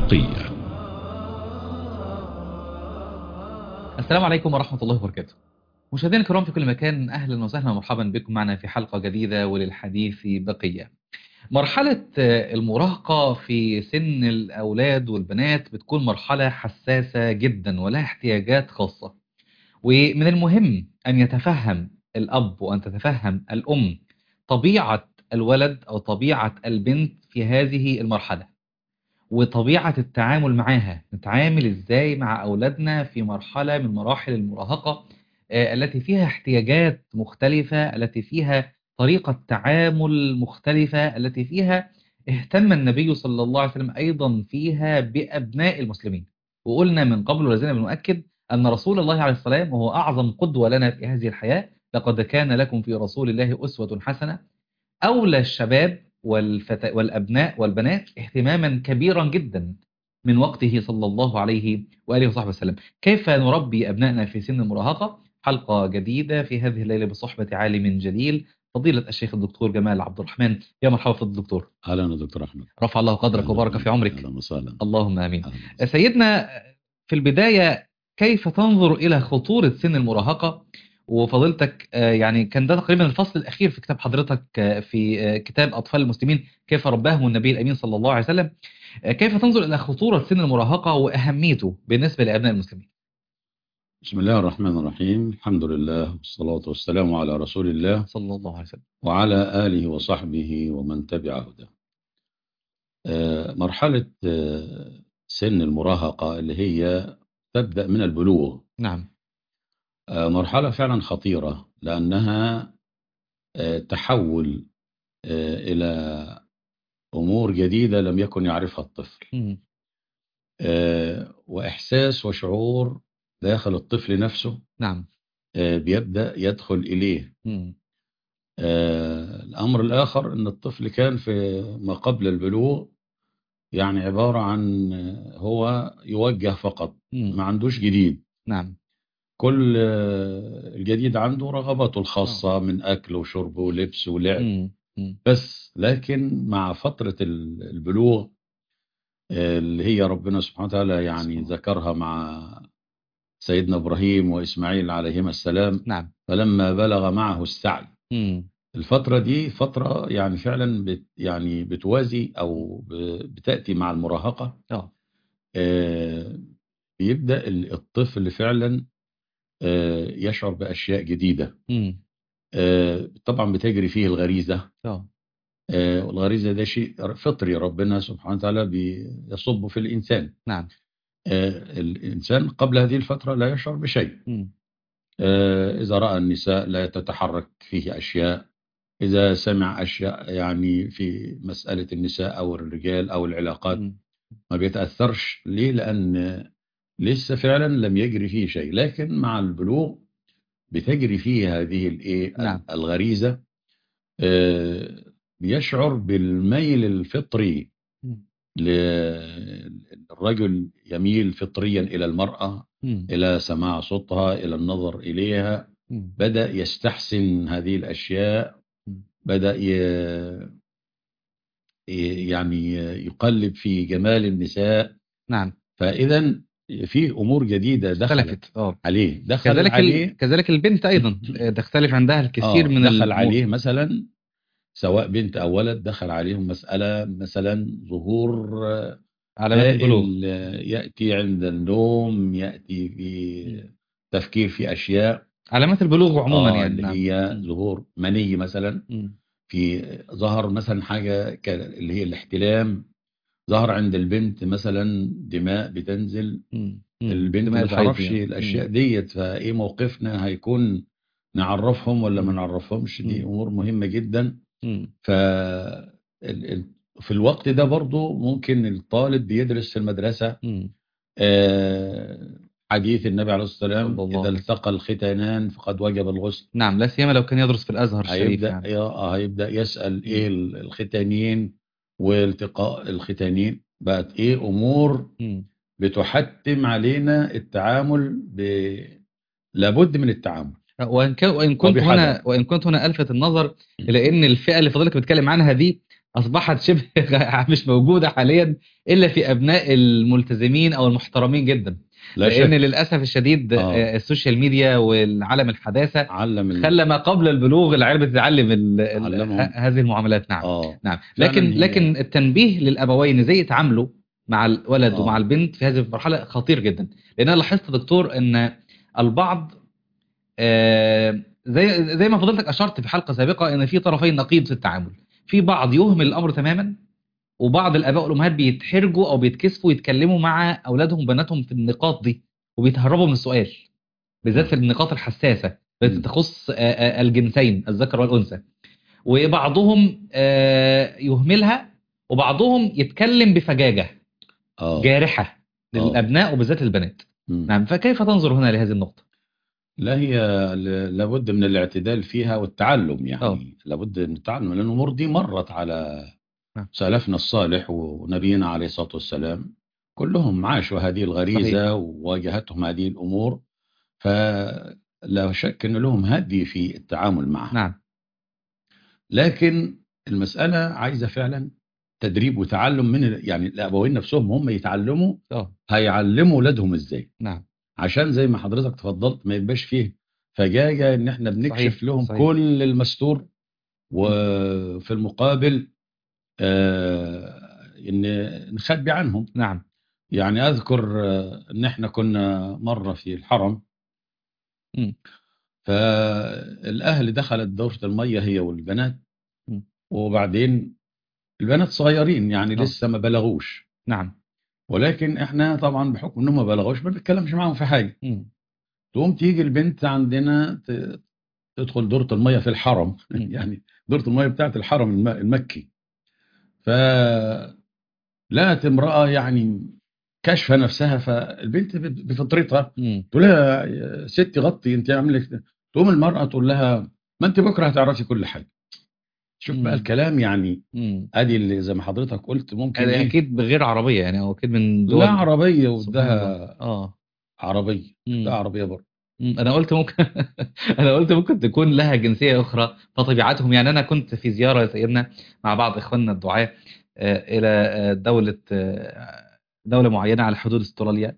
بقية السلام عليكم ورحمة الله وبركاته مشاهدينا الكرام في كل مكان أهلا وسهلا ومرحبا بكم معنا في حلقة جديدة وللحديث بقية مرحلة المراهقة في سن الأولاد والبنات بتكون مرحلة حساسة جدا ولها احتياجات خاصة ومن المهم أن يتفهم الأب وأن تتفهم الأم طبيعة الولد أو طبيعة البنت في هذه المرحلة وطبيعة التعامل معاها نتعامل إزاي مع أولادنا في مرحلة من مراحل المراهقة آه، التي فيها احتياجات مختلفة التي فيها طريقة تعامل مختلفة التي فيها اهتم النبي صلى الله عليه وسلم أيضا فيها بأبناء المسلمين وقلنا من قبل ولازلنا بنؤكد أن رسول الله عليه السلام وهو أعظم قدوة لنا في هذه الحياة لقد كان لكم في رسول الله أسوة حسنة أولى الشباب والفت... والأبناء والبنات اهتماما كبيرا جدا من وقته صلى الله عليه وآله وصحبه وسلم كيف نربي أبنائنا في سن المراهقة حلقة جديدة في هذه الليلة بصحبة عالم جليل فضيلة الشيخ الدكتور جمال عبد الرحمن يا مرحبا فضل الدكتور اهلا يا دكتور احمد رفع الله قدرك وبارك في عمرك اهلا وسهلا اللهم آمين أهلاً وسهلاً. سيدنا في البداية كيف تنظر إلى خطورة سن المراهقة وفضيلتك آه، يعني كان ده تقريبا الفصل الأخير في كتاب حضرتك آه، في آه، كتاب أطفال المسلمين كيف رباهم النبي الأمين صلى الله عليه وسلم آه، كيف تنظر إلى خطورة سن المراهقة وأهميته بالنسبة لأبناء المسلمين بسم الله الرحمن الرحيم الحمد لله والصلاة والسلام على رسول الله صلى الله عليه وسلم وعلى آله وصحبه ومن تبع هداه آه، مرحلة آه، سن المراهقة اللي هي تبدأ من البلوغ نعم آه، مرحلة فعلا خطيرة لأنها آه، تحول آه، إلى أمور جديدة لم يكن يعرفها الطفل مم. آه، وإحساس وشعور داخل الطفل نفسه نعم آه، بيبدأ يدخل إليه مم. آه، الأمر الآخر أن الطفل كان في ما قبل البلوغ يعني عبارة عن آه، هو يوجه فقط مم. ما عندوش جديد نعم كل آه، الجديد عنده رغباته الخاصة من أكل وشرب ولبس ولعب مم. مم. بس لكن مع فترة ال- البلوغ آه، اللي هي ربنا سبحانه وتعالى يعني سبحانه. ذكرها مع سيدنا إبراهيم وإسماعيل عليهما السلام نعم فلما بلغ معه السعي مم. الفترة دي فترة يعني فعلا بت يعني بتوازي أو ب- بتأتي مع المراهقة اه آه، بيبدأ ال- الطفل فعلا آه، يشعر بأشياء جديدة مم. آه، طبعا بتجري فيه الغريزة اه آه، والغريزة ده شيء فطري ربنا سبحانه وتعالى بيصب في الإنسان نعم آه، الإنسان قبل هذه الفترة لا يشعر بشيء مم. آه، إذا رأى النساء لا تتحرك فيه أشياء إذا سمع أشياء يعني في مسألة النساء أو الرجال أو العلاقات مم. ما بيتأثرش ليه لأن لسه فعلا لم يجري فيه شيء لكن مع البلوغ بتجري فيه هذه الإيه نعم. الغريزة آه، بيشعر بالميل الفطري مم. ل- الرجل يميل فطريا إلى المرأة مم. إلى سماع صوتها إلى النظر إليها مم. بدأ يستحسن هذه الأشياء مم. بدأ ي... ي- يعني يقلب في جمال النساء نعم فإذا في أمور جديدة دخلت اختلفت اه عليه دخل كذلك عليه ال... كذلك البنت ايضا آه، تختلف عندها الكثير آه من دخل الأمور. عليه مثلا سواء بنت أو ولد دخل عليهم مسألة مثلا ظهور آه، علامات البلوغ هائل، آه، يأتي عند النوم يأتي في تفكير في أشياء علامات البلوغ عموما آه يعني اللي نعم. هي مم. ظهور مني مثلا مم. في ظهر مثلا حاجة ك- اللي هي الاحتلام ظهر عند البنت مثلا دماء بتنزل مم. مم. البنت دماء ما تعرفش الحيض. الأشياء مم. ديت فإيه موقفنا هيكون نعرفهم ولا ما مم. نعرفهمش دي مم. أمور مهمة جدا مم. ف ال- ال- في الوقت ده برضو ممكن الطالب بيدرس في المدرسة مم. آه، حديث النبي عليه الصلاة صلى والسلام الله إذا عليه التقى الختانان فقد وجب الغسل نعم لا سيما لو كان يدرس في الازهر الشريف هيبدأ يعني يا- آه، هيبدأ يسأل ايه ال- الختانيين والتقاء الختانين بقت ايه امور مم. بتحتم علينا التعامل ب... لابد من التعامل وان كان وان كنت وبحذر. هنا وان كنت هنا الفت النظر الى ان الفئه اللي فضلك بتتكلم عنها دي اصبحت شبه مش موجوده حاليا الا في ابناء الملتزمين او المحترمين جدا لا لان شك للاسف الشديد آه. آه، السوشيال ميديا والعالم الحداثه علم ال... خلى ما قبل البلوغ العيال بتتعلم ال- ال- علمهم. ه- هذه المعاملات نعم اه نعم فعلاً لكن هي- لكن التنبيه للابوين ازاي يتعاملوا مع الولد آه. ومع البنت في هذه المرحله خطير جدا لان انا لاحظت دكتور ان البعض آه، زي زي ما فضلتك اشرت في حلقه سابقه ان في طرفين نقيض في التعامل في بعض يهمل الامر تماما وبعض الاباء والامهات بيتحرجوا او بيتكسفوا يتكلموا مع اولادهم وبناتهم في النقاط دي وبيتهربوا من السؤال بالذات في النقاط الحساسه التي مم. تخص آه، آه، الجنسين الذكر والانثى وبعضهم آه، يهملها وبعضهم يتكلم بفجاجه اه جارحه آه. للابناء وبالذات البنات مم. نعم فكيف تنظر هنا لهذه النقطه لا هي ل- لابد من الاعتدال فيها والتعلم يعني آه. لابد من التعلم لان الامور دي مرت على نعم. سلفنا الصالح ونبينا عليه الصلاه والسلام كلهم عاشوا هذه الغريزه وواجهتهم هذه الامور فلا شك ان لهم هدي في التعامل معها نعم لكن المساله عايزه فعلا تدريب وتعلم من ال- يعني الابوين نفسهم هم يتعلموا اه هيعلموا اولادهم ازاي نعم عشان زي ما حضرتك تفضلت ما يبقاش فيه فجاجة ان احنا بنكشف صحيح، لهم صحيح. كل المستور وفي المقابل آه ان نخبي عنهم نعم يعني اذكر آه ان احنا كنا مرة في الحرم مم. فالاهل دخلت دورة المية هي والبنات مم. وبعدين البنات صغيرين يعني آه. لسه ما بلغوش نعم ولكن احنا طبعا بحكم انهم ما بلغوش ما بنتكلمش معاهم في حاجة مم. تقوم تيجي البنت عندنا ت- تدخل دورة المية في الحرم مم. يعني دورة المية بتاعت الحرم الم- المكي ف لقت امرأة يعني كاشفة نفسها فالبنت ب- بفطرتها مم. تقول لها يا ستي غطي انت عاملك تقوم المرأة تقول لها ما انت بكرة هتعرفي كل حاجة شوف بقى مم. الكلام يعني مم. ادي اللي زي ما حضرتك قلت ممكن هذا ايه اكيد بغير عربيه يعني او اكيد من دول لا عربية سبحان ودها الله. اه عربية مم. لا عربية برضه مم. انا قلت ممكن انا قلت ممكن تكون لها جنسيه اخرى فطبيعتهم يعني انا كنت في زياره يا سيدنا مع بعض اخواننا الدعاه آه، الى آه، دوله آه، دوله معينه على حدود استراليا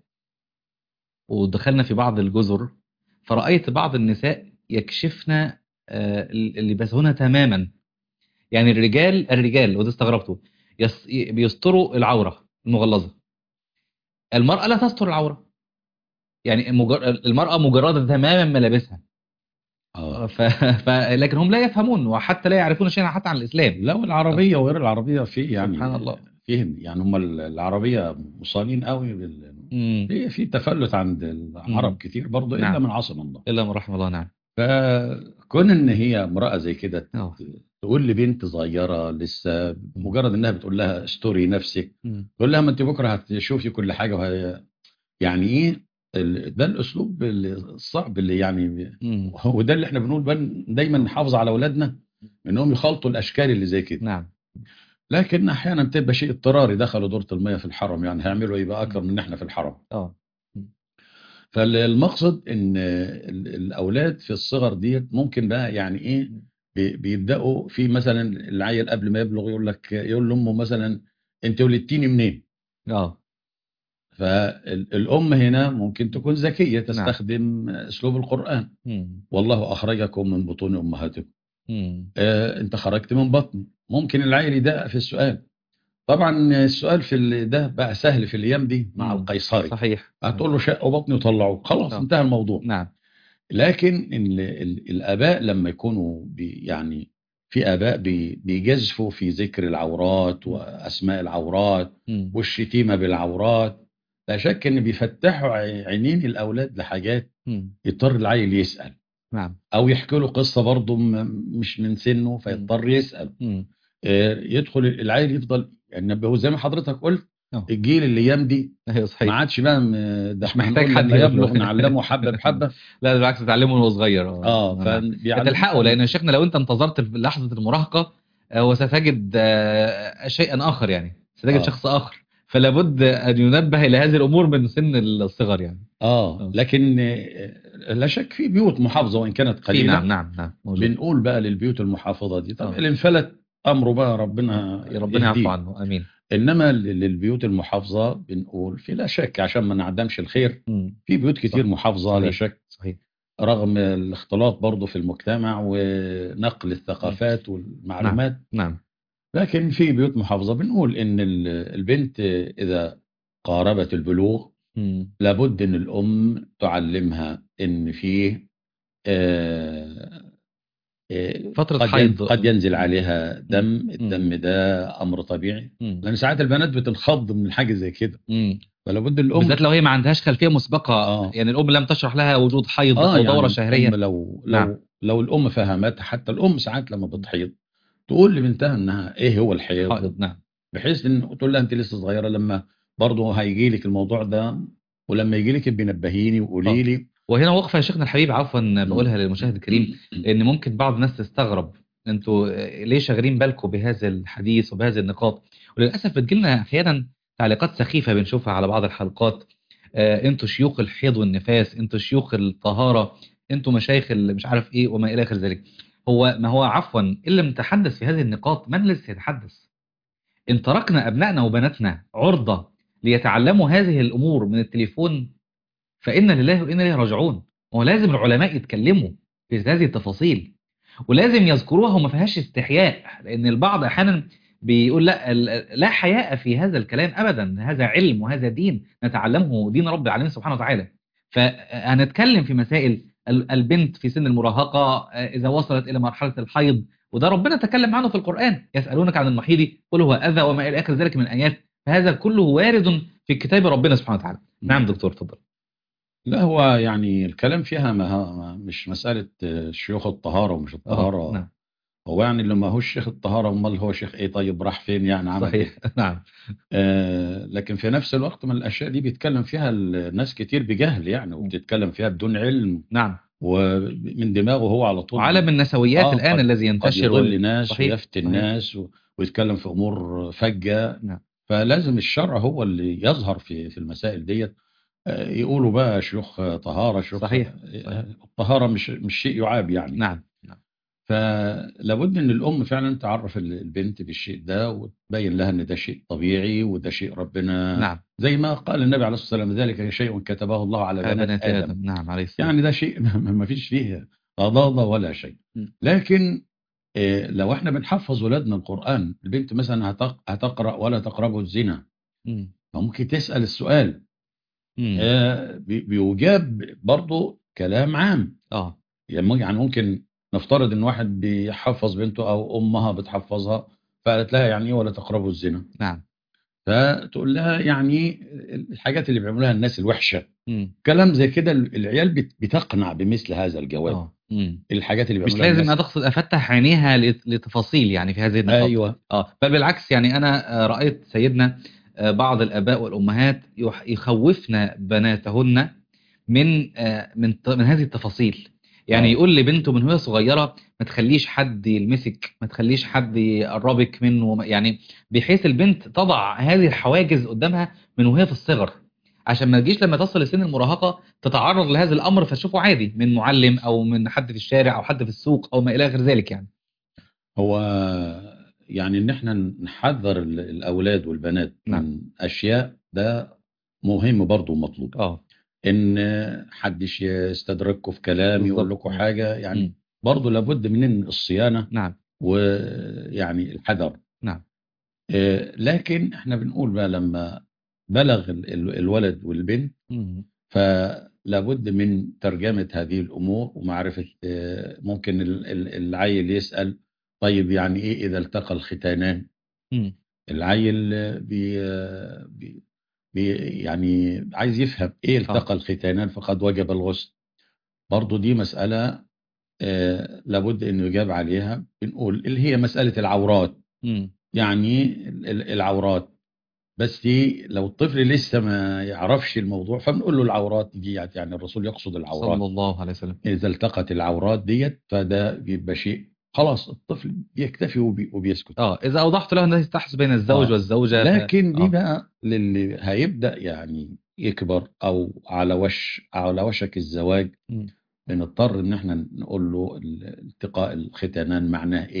ودخلنا في بعض الجزر فرايت بعض النساء يكشفن آه، لباسهن تماما يعني الرجال الرجال وده استغربته يس- بيستروا العوره المغلظه المراه لا تستر العوره يعني مجر... المراه مجرده تماما ملابسها اه ف... ف... لكن هم لا يفهمون وحتى لا يعرفون شيئا حتى عن الاسلام لا والعربية وغير العربية في يعني سبحان الله. فيهم يعني هم العربية مصانين قوي بال... مم. في في تفلت عند العرب مم. كتير برضه الا نعم. من عصم الله الا من رحم الله نعم فكون ان هي امرأة زي كده اه تقول لبنت صغيرة لسه مجرد انها بتقول لها استوري نفسك مم. تقول لها ما انت بكره هتشوفي كل حاجة وهي يعني ايه ال- ده الاسلوب الصعب اللي يعني مم. وده اللي احنا بنقول بقى دايما نحافظ على اولادنا انهم يخلطوا الاشكال اللي زي كده نعم لكن احيانا بتبقى شيء اضطراري دخلوا دورة المية في الحرم يعني هيعملوا ايه بقى اكتر من احنا في الحرم اه فالمقصد ان ال- الاولاد في الصغر ديت ممكن بقى يعني ايه بي- بيبداوا في مثلا العيل قبل ما يبلغ يقول لك يقول لامه مثلا انت ولدتيني منين اه فالام هنا ممكن تكون ذكيه تستخدم اسلوب القران مم. والله اخرجكم من بطون امهاتكم مم. آه انت خرجت من بطني ممكن العيل يدقق في السؤال طبعا السؤال في ال- ده بقى سهل في الايام دي مع مم. القيصري صحيح هتقول له شقوا بطني وطلعوه خلاص آه. انتهى الموضوع نعم لكن ال ال الآباء لما يكونوا بي يعني في آباء بي بيجازفوا في ذكر العورات وأسماء العورات مم. والشتيمة بالعورات لا شك إن بيفتحوا عي- عينين الأولاد لحاجات مم. يضطر العيل يسأل نعم أو يحكي له قصة برضه م- مش من سنه فيضطر يسأل مم. آه، يدخل العيل يفضل يعني هو زي ما حضرتك قلت آه. الجيل الايام دي ايوه ما صحيح عادش بقى م- ده احنا محتاج هنقول حد لما يقول له. يبلغ نعلمه حبه بحبه لا بالعكس تعلمه وهو صغير اه نعم. فبيعلم- تلحقه لان يا شيخنا لو انت انتظرت لحظه المراهقه آه، وستجد آه، شيئا اخر يعني ستجد آه. شخص اخر فلا بد ان ينبه الى هذه الامور من سن الصغر يعني اه آه. لكن آه، لا شك في بيوت محافظه وان كانت في قليله نعم نعم نعم موجود بنقول بقى للبيوت المحافظه دي طب آه. اللي انفلت امره بقى ربنا يا ربنا يعفو يهديه. عنه امين انما لل- للبيوت المحافظه بنقول في لا شك عشان ما نعدمش الخير مم. في بيوت كتير صح. محافظه لا صحيح. شك صحيح رغم الاختلاط برضه في المجتمع ونقل الثقافات والمعلومات نعم لكن في بيوت محافظه بنقول ان ال- البنت اذا قاربت البلوغ مم. لابد ان الام تعلمها ان فيه آه، آه، فترة قد حيض. قد ينزل عليها دم مم. الدم ده امر طبيعي مم. لان ساعات البنات بتنخض من حاجه زي كده مم. فلا بد الام بالذات لو هي ما عندهاش خلفيه مسبقه آه. يعني الام لم تشرح لها وجود حيض او دوره يعني شهريه الأم لو لو نعم. لو الام فهمتها حتى الام ساعات لما بتحيض تقول لبنتها انها ايه هو الحيض حائض نعم بحيث ان تقول لها انت لسه صغيره لما برضه هيجي لك الموضوع ده ولما يجي لك بنبهيني وقولي لي وهنا وقفه يا شيخنا الحبيب عفوا بقولها للمشاهد الكريم ان ممكن بعض الناس تستغرب انتوا ليه شاغلين بالكم بهذا الحديث وبهذه النقاط وللاسف بتجيلنا احيانا تعليقات سخيفه بنشوفها على بعض الحلقات آه، انتوا شيوخ الحيض والنفاس انتوا شيوخ الطهاره انتوا مشايخ اللي مش عارف ايه وما الى اخر ذلك هو ما هو عفوا ان لم نتحدث في هذه النقاط من الذي سيتحدث ان تركنا ابنائنا وبناتنا عرضه ليتعلموا هذه الامور من التليفون فإنا لله وإنا إليه راجعون هو لازم العلماء يتكلموا في هذه التفاصيل ولازم يذكروها وما فيهاش استحياء لأن البعض أحيانا بيقول لا ال- لا حياء في هذا الكلام أبدا هذا علم وهذا دين نتعلمه دين رب العالمين سبحانه وتعالى فهنتكلم في مسائل ال- البنت في سن المراهقة آه، إذا وصلت إلى مرحلة الحيض وده ربنا تكلم عنه في القرآن يسألونك عن المحيض قل هو أذى وما إلى آخر ذلك من آيات فهذا كله وارد في كتاب ربنا سبحانه وتعالى نعم دكتور تفضل لا هو يعني الكلام فيها ما ما- مش مساله آه، شيوخ الطهاره ومش آه، الطهاره نعم هو يعني اللي ما هوش شيخ الطهاره امال هو شيخ ايه طيب راح فين يعني عمل صحيح إيه؟ نعم آه لكن في نفس الوقت من الاشياء دي بيتكلم فيها الناس كتير بجهل يعني وبتتكلم فيها بدون علم نعم ومن دماغه هو على طول وعالم النسويات آه، الآن قد- الذي قد ينتشر يضل وال- ناس صحيح، ويفتن صحيح. ناس و- ويتكلم في امور فجه نعم. فلازم الشرع هو اللي يظهر في في المسائل ديت آه، يقولوا بقى شيوخ طهاره شيوخ صحيح، آه، صحيح. الطهاره مش مش شيء يعاب يعني نعم نعم فلابد ان الام فعلا تعرف ال- البنت بالشيء ده وتبين لها ان ده شيء طبيعي وده شيء ربنا نعم زي ما قال النبي على الصلاه والسلام ذلك شيء كتبه الله على على بنات بنات ادم آدم نعم عليه السلام يعني ده شيء ما فيش فيه غضاضه ولا شيء م. لكن آه، لو احنا بنحفظ ولادنا القران البنت مثلا هتق- هتقرا ولا تقربوا الزنا مم. فممكن تسال السؤال مم. آه، بي- بيجاب برضه كلام عام اه يعني يعني ممكن نفترض ان واحد بيحفظ بنته او امها بتحفظها فقالت لها يعني ايه ولا تقربوا الزنا نعم فتقول لها يعني الحاجات اللي بيعملوها الناس الوحشه مم. كلام زي كده العيال بت- بتقنع بمثل هذا الجواب اه مم. الحاجات اللي مش بيعملوها لازم الناس أدخل أفتح عينيها لت- لتفاصيل يعني في هذه النقاط ايوه اه بل بالعكس يعني انا آه، رايت سيدنا آه، بعض الاباء والامهات يح- يخوفن بناتهن من آه، من ط- من هذه التفاصيل يعني آه. يقول لبنته من وهي صغيره ما تخليش حد يلمسك ما تخليش حد يقربك منه ما- يعني بحيث البنت تضع هذه الحواجز قدامها من وهي في الصغر عشان ما تجيش لما تصل لسن المراهقه تتعرض لهذا الامر فتشوفه عادي من معلم او من حد في الشارع او حد في السوق او ما الى غير ذلك يعني هو يعني ان احنا نحذر ال- الاولاد والبنات نعم. من اشياء ده مهم برضه ومطلوب اه ان حدش يستدركوا في كلام يقول بالظبط. لكم حاجه يعني مم. برضه لابد من الصيانه نعم ويعني الحذر نعم آه، لكن احنا بنقول بقى لما بلغ ال- ال- الولد والبنت مم. فلابد من ترجمة هذه الأمور ومعرفة آه، ممكن ال- ال- العيل يسأل طيب يعني إيه إذا التقى الختانان مم. العيل آه، بي آه، بي بي يعني عايز يفهم إيه التقى الختانان فقد وجب الغسل برضو دي مسألة آه، لابد أنه يجاب عليها بنقول اللي هي مسألة العورات مم. يعني ال- ال- العورات بس دي لو الطفل لسه ما يعرفش الموضوع فبنقول له العورات دي يعني الرسول يقصد العورات صلى الله عليه وسلم إذا التقت العورات ديت فده بيبقى شيء خلاص الطفل بيكتفي وبي وبيسكت اه اذا اوضحت له انه تحدث بين الزوج آه. والزوجه ف- لكن دي آه. بقى للي هيبدأ يعني يكبر أو على وش على وشك الزواج مم. بنضطر إن احنا نقول له ال- التقاء الختانان معناه إيه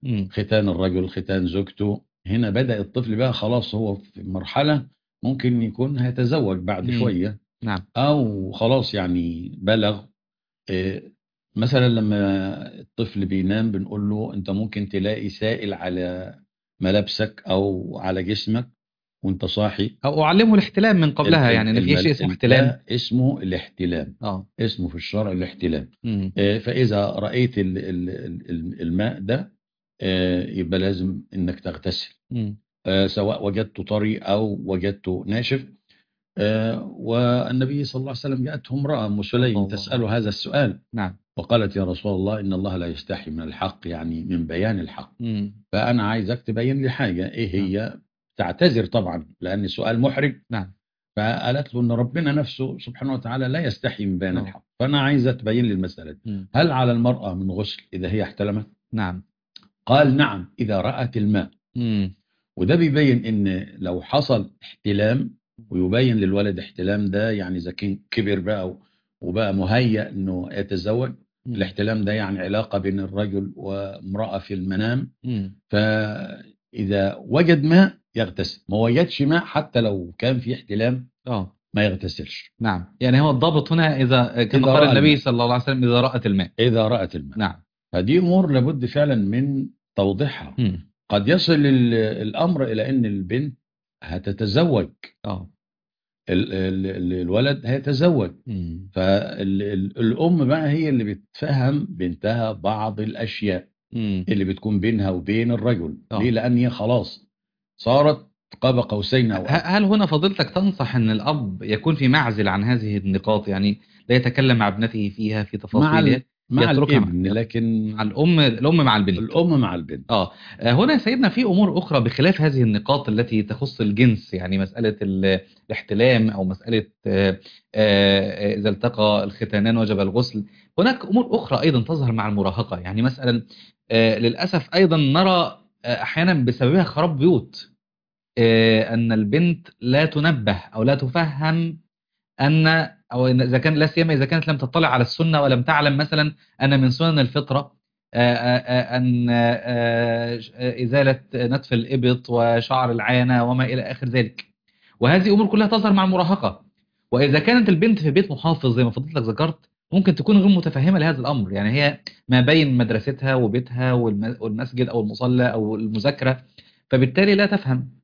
مم. ختان الرجل ختان زوجته هنا بدأ الطفل بقى خلاص هو في مرحلة ممكن يكون هيتزوج بعد مم. شوية نعم أو خلاص يعني بلغ إيه، مثلا لما الطفل بينام بنقول له أنت ممكن تلاقي سائل على ملابسك أو على جسمك وأنت صاحي او اعلمه الاحتلام من قبلها ال- يعني ان في المل- شيء اسمه ال- احتلام ده اسمه الاحتلام اه اسمه في الشرع الاحتلام مم. آه، فإذا رأيت ال- ال- ال- الماء ده آه، يبقى لازم إنك تغتسل مم. آه، سواء وجدته طري أو وجدته ناشف آه، والنبي صلى الله عليه وسلم جاءته امرأة أم سليم الله. تسأله هذا السؤال نعم وقالت يا رسول الله إن الله لا يستحي من الحق يعني من بيان الحق مم. فأنا عايزك تبين لي حاجة إيه هي تعتذر طبعا لأن السؤال محرج نعم فقالت له إن ربنا نفسه سبحانه وتعالى لا يستحي من بيان نعم. الحق فأنا عايزة تبين لي المسألة دي. مم. هل على المرأة من غسل إذا هي احتلمت نعم قال نعم إذا رأت الماء مم. وده بيبين إن لو حصل احتلام ويبين للولد احتلام ده يعني إذا كان كبر بقى و- وبقى مهيأ إنه يتزوج مم. الاحتلام ده يعني علاقة بين الرجل وامرأة في المنام مم. فإذا وجد ماء يغتسل ما وجدش ماء حتى لو كان في احتلام اه ما يغتسلش نعم يعني هو الضابط هنا اذا كما إذا قال رأى النبي الماء. صلى الله عليه وسلم اذا رأت الماء إذا رأت الماء نعم فدي أمور لابد فعلا من توضيحها مم. قد يصل ال- الأمر إلى أن البنت هتتزوج اه ال- ال- ال- الولد هيتزوج مم. فالأم بقى هي اللي بتفهم بنتها بعض الأشياء مم. اللي بتكون بينها وبين الرجل آه. ليه لأن هي خلاص صارت قاب قوسين أو ه- هل هنا فضيلتك تنصح ان الاب يكون في معزل عن هذه النقاط يعني لا يتكلم مع ابنته فيها في مع تفاصيلها ال- مع يتركها الابن مع- لكن مع الام الام مع البنت الأم مع البنت اه آه، هنا يا سيدنا في امور اخرى بخلاف هذه النقاط التي تخص الجنس يعني مساله ال- الاحتلام او مساله آه، آه، اذا التقى الختانان وجب الغسل هناك امور اخرى ايضا تظهر مع المراهقه يعني مثلا آه، للاسف ايضا نرى آه، احيانا بسببها خراب بيوت آه، ان البنت لا تنبه او لا تفهم ان او إن اذا كان لا سيما اذا كانت لم تطلع على السنه ولم تعلم مثلا ان من سنن الفطره آه، آه، آه، ان آه، آه، ازاله نتف الابط وشعر العانه وما الى اخر ذلك وهذه امور كلها تظهر مع المراهقه واذا كانت البنت في بيت محافظ زي ما فضلتك ذكرت ممكن تكون غير متفهمه لهذا الامر يعني هي ما بين مدرستها وبيتها والم- والمسجد او المصلى او المذاكره فبالتالي لا تفهم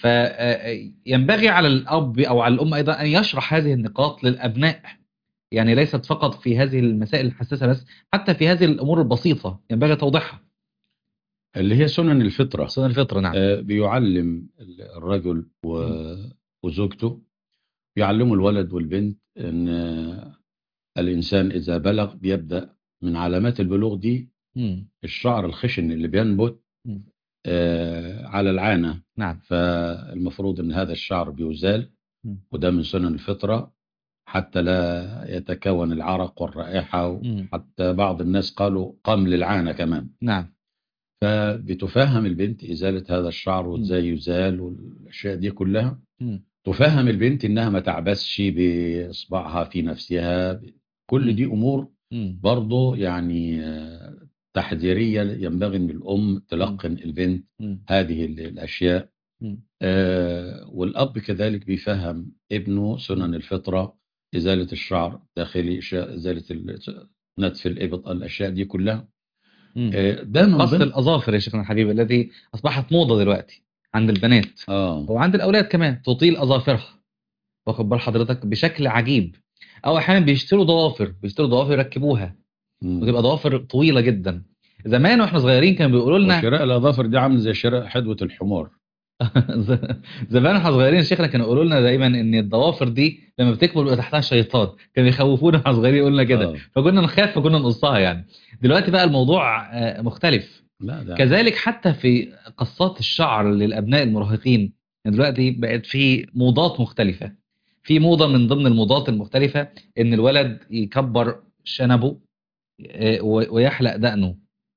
فينبغي على الأب أو على الأم أيضا أن يشرح هذه النقاط للأبناء يعني ليست فقط في هذه المسائل الحساسة بس حتى في هذه الأمور البسيطة ينبغي توضيحها اللي هي سنن الفطرة سنن الفطرة نعم آه، بيعلم الرجل و- وزوجته بيعلموا الولد والبنت ان آه، الانسان اذا بلغ بيبدا من علامات البلوغ دي مم. الشعر الخشن اللي بينبت مم. آه، على العانه نعم فالمفروض ان هذا الشعر بيزال مم. وده من سنن الفطره حتى لا يتكون العرق والرائحه مم. حتى بعض الناس قالوا قمل العانه كمان نعم فبتفهم البنت ازاله هذا الشعر وازاي يزال والاشياء دي كلها مم. تفهم البنت انها ما تعبسش باصبعها في نفسها كل مم. دي امور مم. برضه يعني آه، تحذيريه ينبغي ان الام تلقن البنت مم. هذه ال- الاشياء مم. آه، والاب كذلك بيفهم ابنه سنن الفطره ازاله الشعر داخلي إشاء- ازاله ال- نتف الابط الاشياء دي كلها مم. آه، ده من قص ضمن الأظافر يا شيخنا الحبيب الذي أصبحت موضة دلوقتي عند البنات اه وعند الأولاد كمان تطيل أظافرها واخد بال حضرتك بشكل عجيب أو أحيانا بيشتروا ضوافر بيشتروا ضوافر يركبوها مم. وتبقى ضوافر طويلة جدا زمان واحنا صغيرين كانوا بيقولوا لنا وشراء الاظافر دي عامل زي شراء حدوه الحمار ز- زمان واحنا صغيرين شيخنا كانوا يقولوا لنا دايما ان الضوافر دي لما بتكبر بيبقى تحتها شيطان كانوا يخوفونا واحنا صغيرين يقولوا لنا كده آه. فكنا نخاف فكنا نقصها يعني دلوقتي بقى الموضوع آه، مختلف لا ده كذلك حتى في قصات الشعر للابناء المراهقين يعني دلوقتي بقت في موضات مختلفه في موضه من ضمن الموضات المختلفه ان الولد يكبر شنبه آه، و- ويحلق دقنه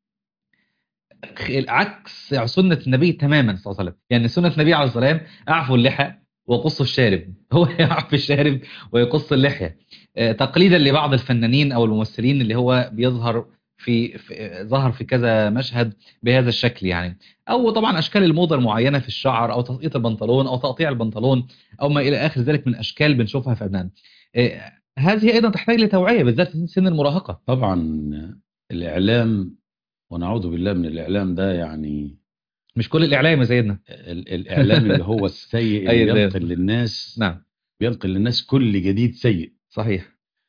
خ- عكس سنه النبي تماما صلى الله عليه وسلم يعني سنه النبي عليه الصلاه والسلام اعفوا اللحى وقصوا الشارب هو يعفي الشارب ويقص اللحيه آه، تقليدا لبعض الفنانين او الممثلين اللي هو بيظهر في, في ظهر في كذا مشهد بهذا الشكل يعني او طبعا اشكال الموضه المعينه في الشعر او تسقيط البنطلون او تقطيع البنطلون او ما الى اخر ذلك من اشكال بنشوفها في ابنائنا إيه، هذه ايضا تحتاج لتوعيه بالذات في سن المراهقه طبعا الاعلام ونعوذ بالله من الاعلام ده يعني مش كل الاعلام يا سيدنا ال- الاعلام اللي هو السيء أي اللي ده. بينقل للناس نعم بينقل للناس كل جديد سيء صحيح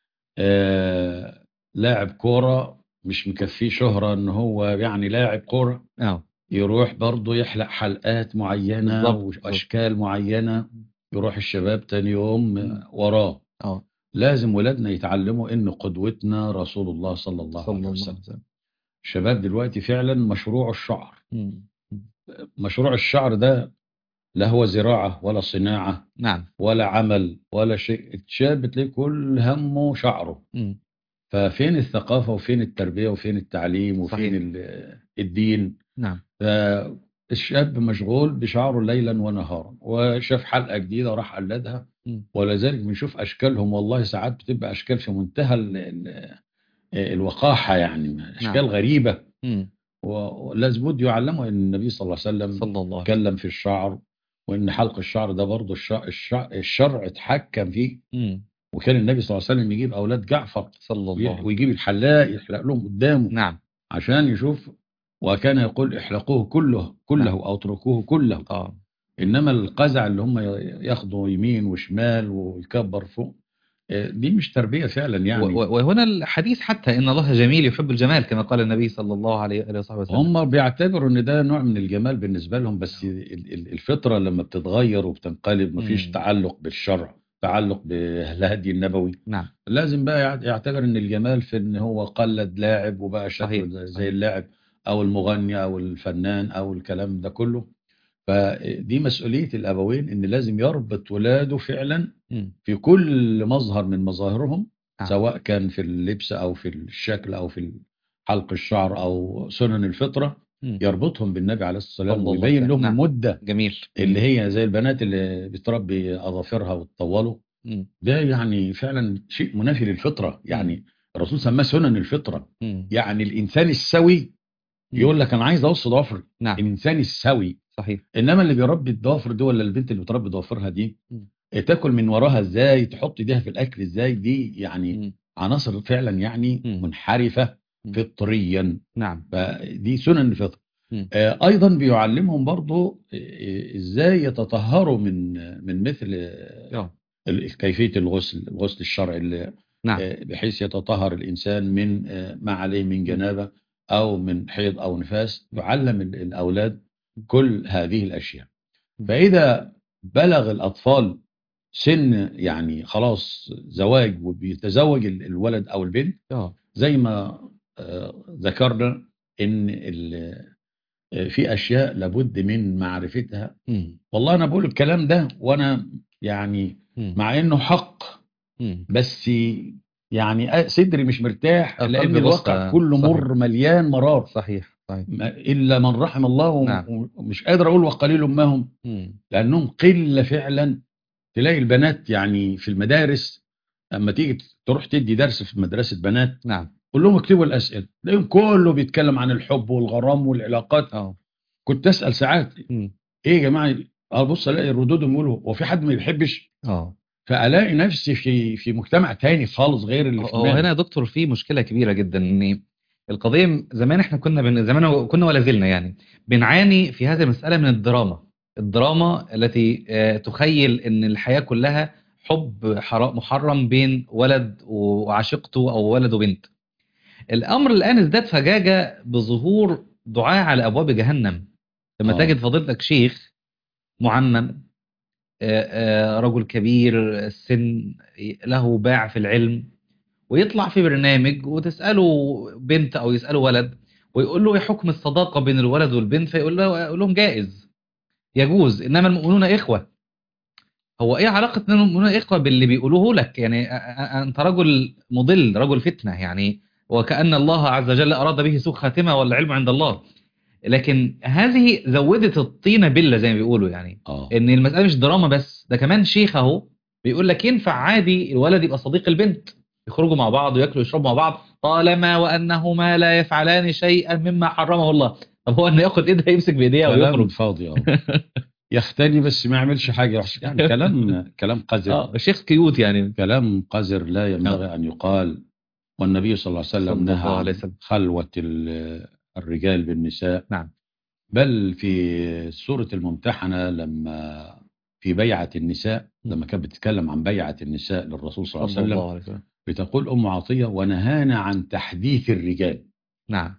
آه لاعب كوره مش مكفيه شهره ان هو يعني لاعب كوره اه يروح برضه يحلق حلقات معينه بالظبط، بالظبط. واشكال معينه يروح الشباب تاني يوم آه، وراه اه لازم ولادنا يتعلموا ان قدوتنا رسول الله صلى الله صلى عليه الله وسلم عليه وسلم الشباب دلوقتي فعلا مشروع الشعر مم. مشروع الشعر ده لا هو زراعة ولا صناعة نعم ولا عمل ولا شيء الشاب بتلاقيه كل همه شعره مم. ففين الثقافة وفين التربية وفين التعليم وفين صحيح. ال- الدين نعم فالشاب مشغول بشعره ليلا ونهارا وشاف حلقة جديدة وراح قلدها مم. ولذلك بنشوف أشكالهم والله ساعات بتبقى أشكال في منتهى ال- ال- الوقاحة يعني أشكال نعم. غريبة مم. ولازم بد يعلموا ان النبي صلى الله عليه وسلم صلى الله عليه اتكلم في الشعر وان حلق الشعر ده برضه الشرع, الشرع, الشرع اتحكم فيه مم. وكان النبي صلى الله عليه وسلم يجيب اولاد جعفر صلى الله عليه وسلم. ويجيب الحلاق يحلق لهم قدامه نعم عشان يشوف وكان يقول احلقوه كله كله نعم. او اتركوه كله اه انما القزع اللي هم ياخدوا يمين وشمال ويكبر فوق آه، دي مش تربيه فعلا يعني و- و- وهنا الحديث حتى ان الله جميل يحب الجمال كما قال النبي صلى الله عليه وآله وصحبه وسلم هم بيعتبروا ان ده نوع من الجمال بالنسبه لهم بس ال- ال- الفطره لما بتتغير وبتنقلب مفيش مم. تعلق بالشرع تعلق بالهدي النبوي نعم لازم بقى يع- يعتبر ان الجمال في ان هو قلد لاعب وبقى شكله صحيح، زي- زي صحيح. اللاعب او المغني او الفنان او الكلام ده كله فدي مسؤوليه الابوين ان لازم يربط ولاده فعلا مم. في كل مظهر من مظاهرهم نعم. سواء كان في اللبس او في الشكل او في حلق الشعر او سنن الفطره مم. يربطهم بالنبي عليه الصلاه صلى والسلام الله ويبين عليه لهم وسلم. نعم. المده جميل اللي هي زي البنات اللي بتربي اظافرها وتطوله مم. ده يعني فعلا شيء منافي للفطره يعني الرسول سماه سنن الفطره مم. يعني الانسان السوي يقول لك انا عايز اقص ضوافري نعم الانسان السوي صحيح انما اللي بيربي الضوافر دي ولا البنت اللي بتربي ضوافرها دي مم. تاكل من وراها ازاي تحط ايديها في الاكل ازاي دي يعني مم. عناصر فعلا يعني مم. منحرفه مم. فطريا نعم فدي سنن الفطر مم. آه، ايضا بيعلمهم برضو آه، ازاي يتطهروا من من مثل آه، آه. ال- كيفيه الغسل الغسل الشرعي اللي نعم آه، بحيث يتطهر الانسان من آه، ما عليه من جنابه او من حيض او نفاس يعلم ال- الاولاد كل هذه الاشياء فاذا بلغ الاطفال سن يعني خلاص زواج وبيتزوج ال- الولد او البنت اه زي ما آه، ذكرنا ان ال- آه، في اشياء لابد من معرفتها مم. والله انا بقول الكلام ده وانا يعني مم. مع انه حق مم. بس يعني آه، صدري مش مرتاح القلب لان بص- الواقع كله صحيح. مر مليان مرار صحيح صحيح ما- الا من رحم الله و- نعم. ومش قادر اقول وقليل ما هم مم. لانهم قله فعلا تلاقي البنات يعني في المدارس اما تيجي تروح تدي درس في مدرسه بنات نعم قول لهم اكتبوا الاسئله تلاقيهم كله بيتكلم عن الحب والغرام والعلاقات اه كنت اسال ساعات مم. ايه يا جماعه ابص الاقي ردودهم يقولوا هو في حد ما بيحبش اه فالاقي نفسي في في مجتمع تاني خالص غير اللي في هو دماغي. هنا يا دكتور في مشكلة كبيرة جدا ان القضية زمان احنا كنا بن... زمان كنا ولا زلنا يعني بنعاني في هذه المسألة من الدراما الدراما التي آه، تخيل ان الحياة كلها حب حرام محرم بين ولد وعشيقته او ولد وبنت الامر الان ازداد فجاجة بظهور دعاة على ابواب جهنم لما آه. تجد فضيلتك شيخ معمم آه، آه، رجل كبير السن له باع في العلم ويطلع في برنامج وتسأله بنت أو يسأله ولد ويقول له ايه حكم الصداقة بين الولد والبنت فيقول له يقول لهم جائز يجوز إنما المؤمنون إخوة هو إيه علاقة إن المؤمنون إخوة باللي بيقولوه لك يعني أ- أ- أنت رجل مضل رجل فتنة يعني وكأن الله عز وجل أراد به سوء خاتمة والعلم عند الله لكن هذه زودت الطينة بلة زي ما بيقولوا يعني اه ان المساله مش دراما بس ده كمان شيخ اهو بيقول لك ينفع عادي الولد يبقى صديق البنت يخرجوا مع بعض وياكلوا ويشربوا مع بعض طالما وانهما لا يفعلان شيئا مما حرمه الله طب هو انه ياخد ايدها يمسك بايديها كلام ويخرج فاضي اه يختني بس ما يعملش حاجه وحشه يعني كلام كلام قذر اه الشيخ كيوت يعني كلام قذر لا ينبغي ان يقال والنبي صلى الله عليه صلى وسلم الله نهى عليه عن وسلم. خلوه ال- الرجال بالنساء نعم بل في سوره الممتحنه لما في بيعه النساء لما كانت بتتكلم عن بيعه النساء للرسول صلى الله صلى عليه وسلم الله عليه وسلم بتقول ام عطيه ونهانا عن تحديث الرجال نعم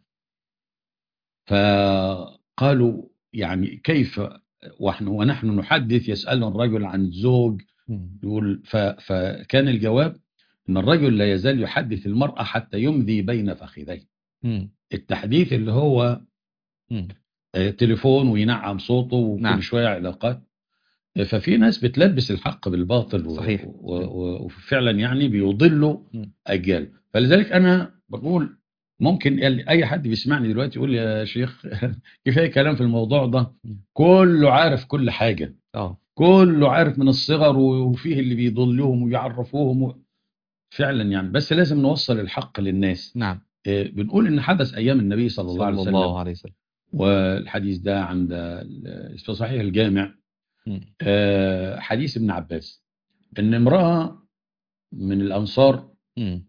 فقالوا يعني كيف ونحن ونحن نحدث يسألنا الرجل عن الزوج مم. يقول ف فكان الجواب ان الرجل لا يزال يحدث المرأة حتى يمضي بين فخذيه مم. التحديث اللي هو مم. آه، تليفون وينعم صوته وكل نعم. شوية علاقات آه، ففي ناس بتلبس الحق بالباطل و- صحيح. و- و- وفعلا يعني بيضلوا مم. أجيال فلذلك أنا بقول ممكن ال- أي حد بيسمعني دلوقتي يقول يا شيخ كفاية كلام في الموضوع ده مم. كله عارف كل حاجة اه كله عارف من الصغر وفيه اللي بيضلوهم ويعرفوهم و... فعلا يعني بس لازم نوصل الحق للناس نعم آه، بنقول ان حدث ايام النبي صلى الله عليه صلى وسلم الله عليه وسلم والحديث ده عند ال- في صحيح الجامع مم. آه، حديث ابن عباس ان امرأة من الأنصار مم.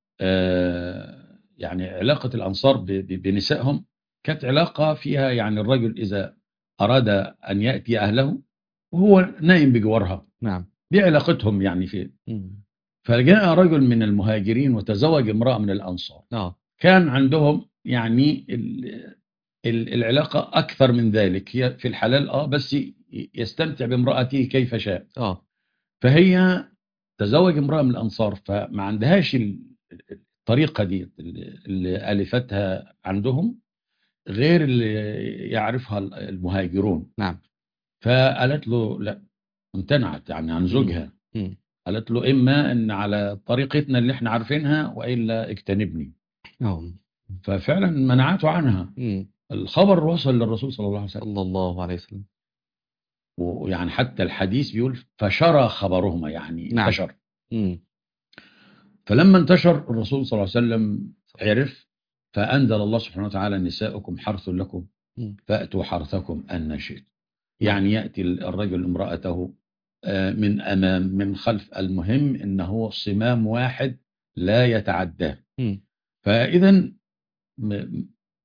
آه، يعني علاقة الأنصار ب- ب- بنسائهم كانت علاقة فيها يعني الرجل إذا أراد أن يأتي أهله وهو نايم بجوارها نعم دي علاقتهم يعني في مم. فجاء رجل من المهاجرين وتزوج امرأة من الأنصار اه كان عندهم يعني ال- ال- العلاقة أكثر من ذلك هي في الحلال آه بس ي- يستمتع بامرأته كيف شاء اه فهي تزوج امرأة من الأنصار فما عندهاش ال- الطريقة دي اللي اللي ألفتها عندهم غير اللي يعرفها المهاجرون نعم فقالت له لا امتنعت يعني عن زوجها مم. قالت له إما أن على طريقتنا اللي احنا عارفينها وإلا اجتنبني اه ففعلا منعته عنها مم. الخبر وصل للرسول صلى الله عليه وسلم صلى الله عليه وسلم ويعني حتى الحديث بيقول فشرى خبرهما يعني نعم. انتشر مم. فلما انتشر الرسول صلى الله عليه وسلم عرف فأنزل الله سبحانه وتعالى نساؤكم حرث لكم مم. فأتوا حرثكم أن شئتم يعني يأتي الرجل امرأته آه، من أمام من خلف المهم إنه صمام واحد لا يتعداه مم. فإذا م-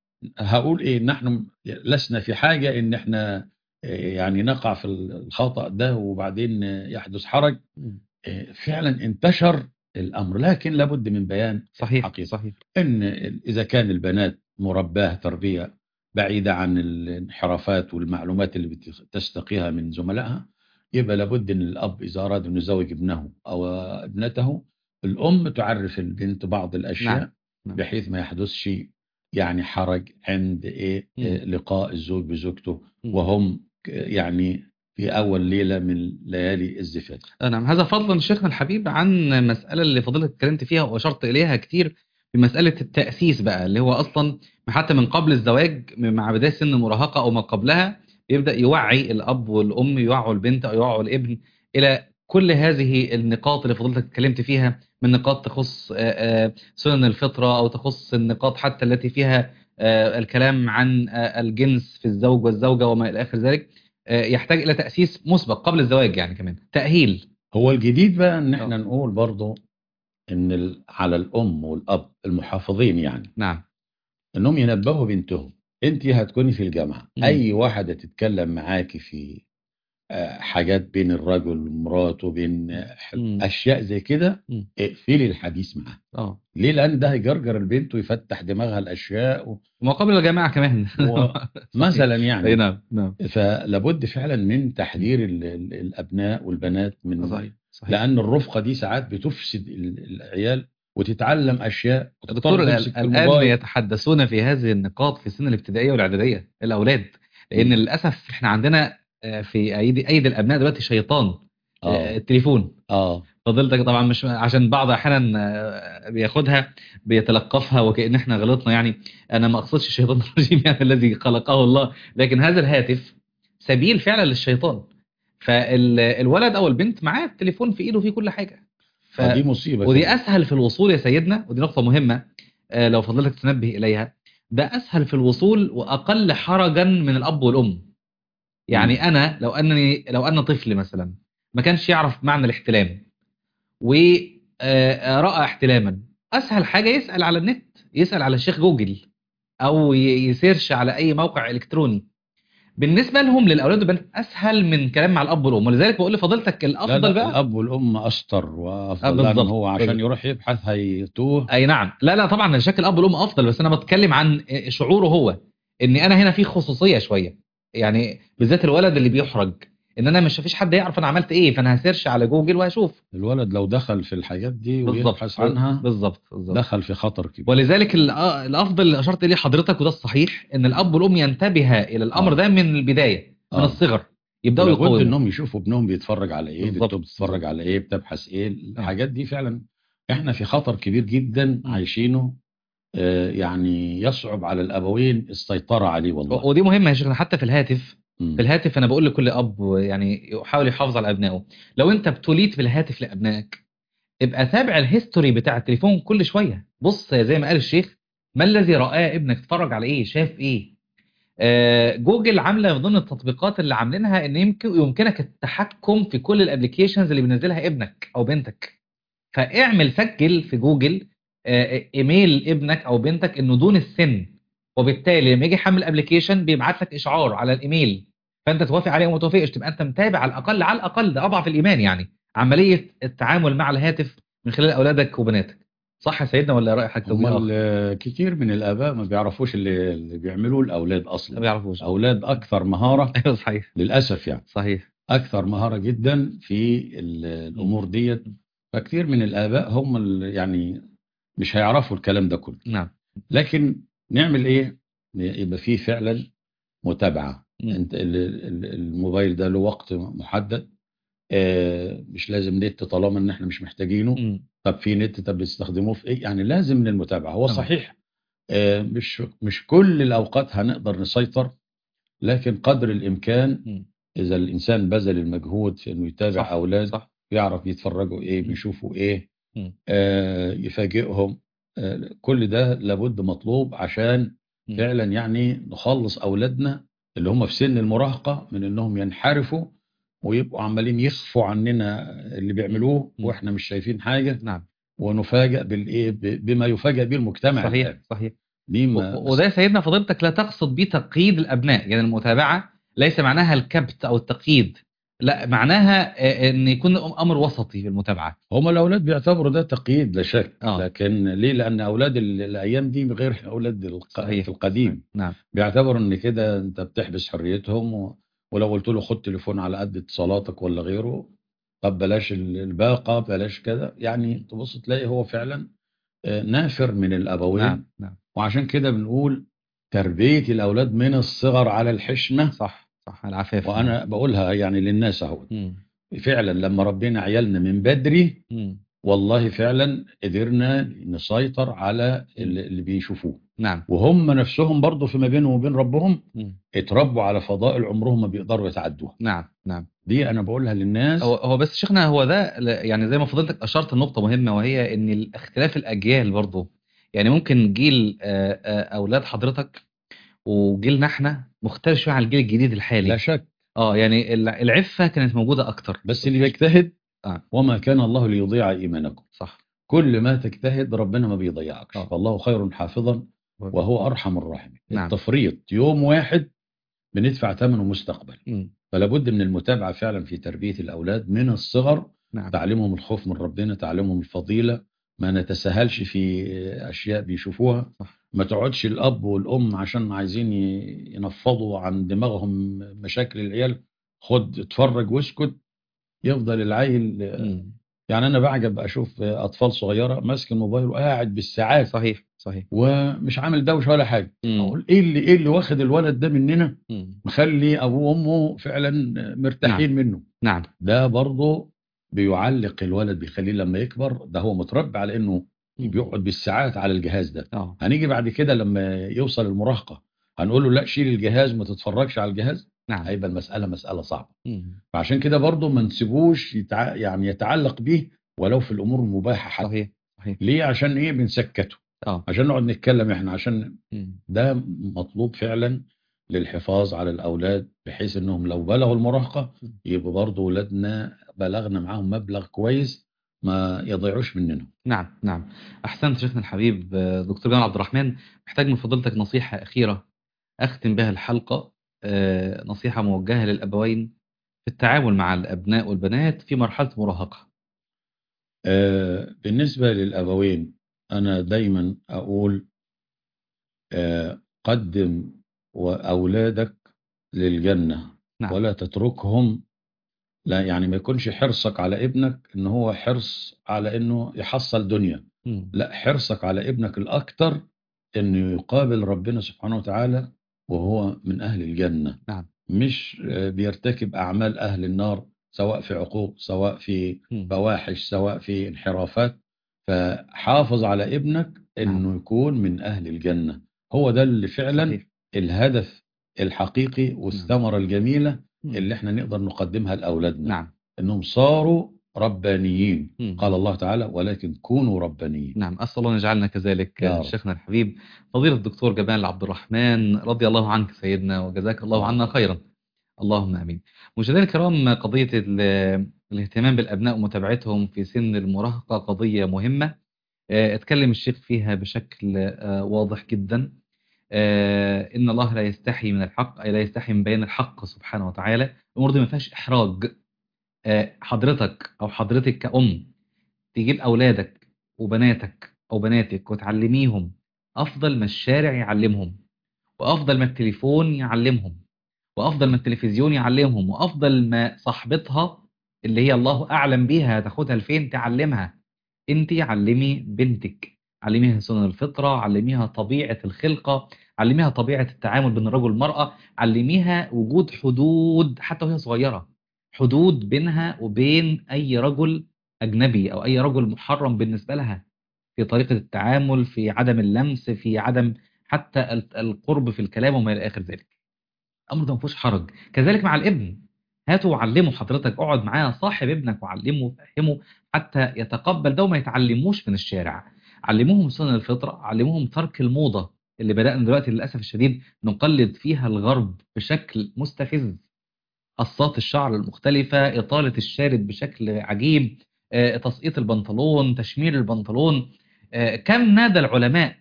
هقول إيه نحن لسنا في حاجة إن إحنا آه، يعني نقع في الخطأ ده وبعدين آه، يحدث حرج مم. آه، فعلا انتشر الأمر لكن لابد من بيان صحيح حقيقة. صحيح ان اذا كان البنات مرباه تربيه بعيده عن الانحرافات والمعلومات اللي بتستقيها من زملائها يبقى لابد ان الاب اذا اراد ان يزوج ابنه او ابنته الام تعرف البنت بعض الاشياء نعم. نعم. بحيث ما يحدثش يعني حرج عند ايه مم. آه، لقاء الزوج بزوجته مم. وهم ك- يعني في اول ليله من ليالي الزفاف نعم هذا فضلا شيخنا الحبيب عن مسألة اللي فضلت اتكلمت فيها وأشرت إليها كتير في مسألة التأسيس بقى اللي هو أصلا حتى من قبل الزواج مع بداية سن المراهقة أو ما قبلها يبدأ يوعي الأب والأم يوعوا البنت أو يوعوا الابن إلى كل هذه النقاط اللي فضلتك اتكلمت فيها من نقاط تخص آه، آه، سنن الفطرة أو تخص النقاط حتى التي فيها آه، الكلام عن آه، الجنس في الزوج والزوجة وما إلى آخر ذلك آه، يحتاج إلى تأسيس مسبق قبل الزواج يعني كمان تأهيل هو الجديد بقى ان احنا آه. نقول برضه ان ال- على الام والاب المحافظين يعني نعم انهم ينبهوا بنتهم انت هتكوني في الجامعه مم. اي واحده تتكلم معاكي في آه، حاجات بين الرجل ومراته بين آه، ح- مم. اشياء زي كده مم. اقفلي الحديث معاها اه ليه لان ده هيجرجر البنت ويفتح دماغها الاشياء و... وما قبل الجماعة كمان و- مثلا أي يعني نعم نعم فلابد فعلا من تحذير ال- ال- الابناء والبنات من صحيح صحيح لان الرفقه دي ساعات بتفسد ال- العيال وتتعلم اشياء دكتور وتضطر الآن تمسك في الآن الموبايل. يتحدثون في هذه النقاط في السن الابتدائية والإعدادية الأولاد لأن مم. للأسف إحنا عندنا آه، في أيدي أيدي الأبناء دلوقتي شيطان آه، اه التليفون اه فضلتك طبعا مش عشان بعض احيانا آه، بياخدها بيتلقفها وكأن احنا غلطنا يعني انا ما اقصدش الشيطان الرجيم يعني الذي خلقه الله لكن هذا الهاتف سبيل فعلا للشيطان فالولد او البنت معاه التليفون في ايده فيه كل حاجه ف... فدي مصيبه ودي كده. اسهل في الوصول يا سيدنا ودي نقطه مهمه آه، لو فضلتك تنبه اليها ده اسهل في الوصول واقل حرجا من الاب والام يعني انا لو انني لو ان طفل مثلا ما كانش يعرف معنى الاحتلام وراى احتلاما اسهل حاجه يسال على النت يسال على الشيخ جوجل او ي- يسيرش على اي موقع الكتروني بالنسبه لهم للاولاد والبنات اسهل من كلام مع الاب والام ولذلك بقول لفضيلتك لا الافضل لا بقى الاب والام اشطر آه، وافضل لان بالظبط، هو عشان بالظبط. يروح يبحث هيتوه اي نعم لا لا طبعا شكل الاب والام افضل بس انا بتكلم عن شعوره هو ان انا هنا في خصوصيه شويه يعني بالذات الولد اللي بيحرج ان انا مش مفيش حد يعرف انا عملت ايه فانا هسيرش على جوجل وهشوف الولد لو دخل في الحاجات دي بالظبط ويبحث عنها بالظبط بالظبط دخل في خطر كبير ولذلك ال- آه، الافضل اللي اشرت اليه حضرتك وده الصحيح ان الاب والام ينتبه الى الامر آه. ده من البدايه من آه. الصغر يبداوا لابد يقوموا انهم يشوفوا ابنهم بيتفرج على ايه بالظبط. بنته بتتفرج على ايه بتبحث ايه الحاجات دي فعلا احنا في خطر كبير جدا عايشينه آه، يعني يصعب على الابوين السيطره عليه والله ودي مهمه يا شيخنا حتى في الهاتف مم. في الهاتف انا بقول لكل اب يعني يحاول يحافظ على ابنائه لو انت بتوليد في الهاتف لابنائك ابقى تابع الهيستوري بتاع التليفون كل شويه بص زي ما قال الشيخ ما الذي رآه ابنك اتفرج على ايه شاف ايه آه جوجل عامله من ضمن التطبيقات اللي عاملينها ان يمكن يمكنك التحكم في كل الابلكيشنز اللي بينزلها ابنك او بنتك فاعمل سجل في جوجل آه ايميل ابنك او بنتك انه دون السن وبالتالي لما يجي يحمل ابلكيشن بيبعت لك اشعار على الايميل فانت توافق عليه وما توافقش تبقى انت متابع على الاقل على الاقل ده اضعف الايمان يعني عمليه التعامل مع الهاتف من خلال اولادك وبناتك صح يا سيدنا ولا راي حضرتك توجيه هم آخر؟ ال- كتير من الاباء ما بيعرفوش اللي, اللي بيعملوه الاولاد ما اصلا بيعرفوش اولاد اكثر مهاره ايوه صحيح للاسف يعني صحيح اكثر مهاره جدا في ال- الامور ديت فكتير من الاباء هم ال- يعني مش هيعرفوا الكلام ده كله نعم لكن نعمل ايه يبقى فيه فعلا متابعه مم. انت ال- ال- الموبايل ده له وقت محدد آه، مش لازم نت طالما ان احنا مش محتاجينه مم. طب في نت طب بتستخدموه في ايه يعني لازم من المتابعه هو تمام. صحيح آه، مش مش كل الاوقات هنقدر نسيطر لكن قدر الامكان مم. اذا الانسان بذل المجهود في انه يتابع صح اولاد صح يعرف يتفرجوا ايه مم. بيشوفوا ايه مم. آه، يفاجئهم آه، كل ده لابد مطلوب عشان مم. فعلا يعني نخلص اولادنا اللي هم في سن المراهقه من انهم ينحرفوا ويبقوا عمالين يخفوا عننا اللي بيعملوه مم. واحنا مش شايفين حاجه نعم ونفاجئ بالايه ب- بما يفاجئ به المجتمع صحيح الآن. صحيح دي و- ما وده يا سيدنا فضيلتك لا تقصد بيه تقييد الابناء يعني المتابعه ليس معناها الكبت او التقييد لا معناها آه، ان يكون امر وسطي في المتابعه هم الاولاد بيعتبروا ده تقييد لا شك آه. لكن ليه لان اولاد ال- الايام دي غير اولاد الق- صحيح. في القديم نعم بيعتبروا ان كده انت بتحبس حريتهم و... ولو قلت له خد تليفون على قد اتصالاتك ولا غيره طب بلاش ال- الباقه بلاش كده يعني تبص تلاقي هو فعلا آه، نافر من الابوين نعم نعم وعشان كده بنقول تربيه الاولاد من الصغر على الحشمه صح صح العفاف وانا بقولها يعني للناس اهو مم. فعلا لما ربينا عيالنا من بدري مم. والله فعلا قدرنا نسيطر على اللي اللي بيشوفوه نعم وهم نفسهم برضو فيما بينهم وبين ربهم مم. اتربوا على فضائل عمرهم ما بيقدروا يتعدوها نعم نعم دي انا بقولها للناس هو هو بس شيخنا هو ده ل- يعني زي ما فضلتك اشرت النقطه مهمه وهي ان اختلاف الاجيال برضه يعني ممكن جيل آه، آه، اولاد حضرتك وجيلنا احنا مختلف شويه عن الجيل الجديد لا الحالي شك اه يعني الع- العفه كانت موجوده اكتر بس اللي بيجتهد آه. وما كان الله ليضيع ايمانكم صح كل ما تجتهد ربنا ما بيضيعكش آه. فالله خير حافظا وهو ارحم الراحمين نعم. التفريط يوم واحد بندفع ثمنه مستقبل مم. فلا بد من المتابعه فعلا في تربيه الاولاد من الصغر نعم تعليمهم الخوف من ربنا تعليمهم الفضيله ما نتساهلش في اشياء بيشوفوها صح. ما تقعدش الاب والام عشان عايزين ي- ينفضوا عن دماغهم مشاكل العيال خد اتفرج واسكت يفضل العيل مم. يعني انا بعجب اشوف اطفال صغيره ماسك الموبايل وقاعد بالساعات صحيح صحيح ومش عامل دوشه ولا حاجه مم. اقول ايه اللي ايه اللي واخد الولد ده مننا مم. مخلي ابوه وامه فعلا مرتاحين منه نعم ده برضه بيعلق الولد بيخليه لما يكبر ده هو متربي على انه بيقعد بالساعات على الجهاز ده اه هنيجي بعد كده لما يوصل المراهقه هنقول له لا شيل الجهاز ما تتفرجش على الجهاز نعم هيبقى المساله مساله صعبه مم. فعشان كده برضه ما نسيبوش يتع... يعني يتعلق بيه ولو في الامور المباحه حتى صحيح صحيح ليه عشان ايه بنسكته اه عشان نقعد نتكلم احنا عشان مم. ده مطلوب فعلا للحفاظ على الأولاد بحيث إنهم لو بلغوا المراهقة يبقى برضه ولادنا بلغنا معاهم مبلغ كويس ما يضيعوش مننا نعم نعم أحسنت شيخنا الحبيب آه، دكتور جمال عبد الرحمن محتاج من فضيلتك نصيحة أخيرة أختم بها الحلقة آه، نصيحة موجهة للأبوين في التعامل مع الأبناء والبنات في مرحلة مراهقة آه، بالنسبة للأبوين أنا دايما أقول آه، قدم أولادك للجنة نعم ولا تتركهم لا يعني ما يكونش حرصك على ابنك ان هو حرص على انه يحصل دنيا مم. لا حرصك على ابنك الاكتر انه يقابل ربنا سبحانه وتعالى وهو من اهل الجنة نعم مش آه، بيرتكب اعمال اهل النار سواء في عقوق سواء في مم. فواحش سواء في انحرافات فحافظ على ابنك انه يكون من اهل الجنة هو ده اللي فعلا صحيح. الهدف الحقيقي والثمرة الجميلة مم. اللي احنا نقدر نقدمها لأولادنا نعم انهم صاروا ربانيين مم. قال الله تعالى ولكن كونوا ربانيين نعم أسأل الله أن يجعلنا كذلك يا رب. شيخنا الحبيب فضيلة الدكتور جمال عبد الرحمن رضي الله عنك سيدنا وجزاك الله عنا خيرا اللهم آمين مشاهدينا الكرام قضية ال- الاهتمام بالأبناء ومتابعتهم في سن المراهقة قضية مهمة آه، اتكلم الشيخ فيها بشكل آه، واضح جدا آه، إن الله لا يستحي من الحق أي لا يستحي من بيان الحق سبحانه وتعالى الأمور دي ما فيهاش إحراج آه، حضرتك أو حضرتك كأم تجيب أولادك وبناتك أو بناتك وتعلميهم أفضل ما الشارع يعلمهم وأفضل ما التليفون يعلمهم وأفضل ما التلفزيون يعلمهم وأفضل ما صاحبتها اللي هي الله أعلم بيها تاخدها لفين تعلمها أنت علمي بنتك علميها سنن الفطرة علميها طبيعة الخلقة علميها طبيعة التعامل بين الرجل والمرأة علميها وجود حدود حتى وهي صغيرة حدود بينها وبين أي رجل أجنبي أو أي رجل محرم بالنسبة لها في طريقة التعامل في عدم اللمس في عدم حتى ال- القرب في الكلام وما إلى آخر ذلك الأمر ده ما فيهوش حرج كذلك مع الابن هاته وعلمه حضرتك اقعد معاه صاحب ابنك وعلمه وفهمه حتى يتقبل ده وما يتعلموش من الشارع علموهم سنن الفطرة علموهم ترك الموضة اللي بدأنا دلوقتي للأسف الشديد نقلد فيها الغرب بشكل مستفز قصات الشعر المختلفة إطالة الشارب بشكل عجيب آه، تسقيط البنطلون تشمير البنطلون آه، كم نادى العلماء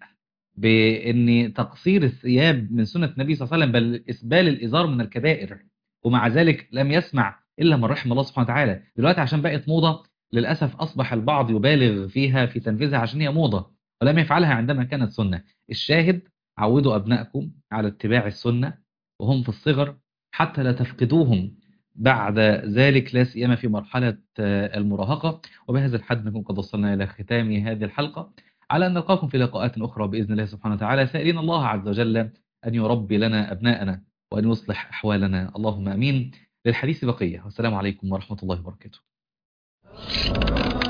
بأن تقصير الثياب من سنة النبي صلى الله عليه وسلم بل إسبال الإزار من الكبائر ومع ذلك لم يسمع إلا من رحم الله سبحانه وتعالى دلوقتي عشان بقت موضة للأسف أصبح البعض يبالغ فيها في تنفيذها عشان هي موضة ولم يفعلها عندما كانت سنة الشاهد عودوا أبنائكم على اتباع السنة وهم في الصغر حتى لا تفقدوهم بعد ذلك لا سيما في مرحلة آه، المراهقة وبهذا الحد نكون قد وصلنا إلى ختام هذه الحلقة على أن نلقاكم في لقاءات أخرى بإذن الله سبحانه وتعالى سائلين الله عز وجل أن يربي لنا أبناءنا وأن يصلح أحوالنا اللهم أمين للحديث بقية والسلام عليكم ورحمة الله وبركاته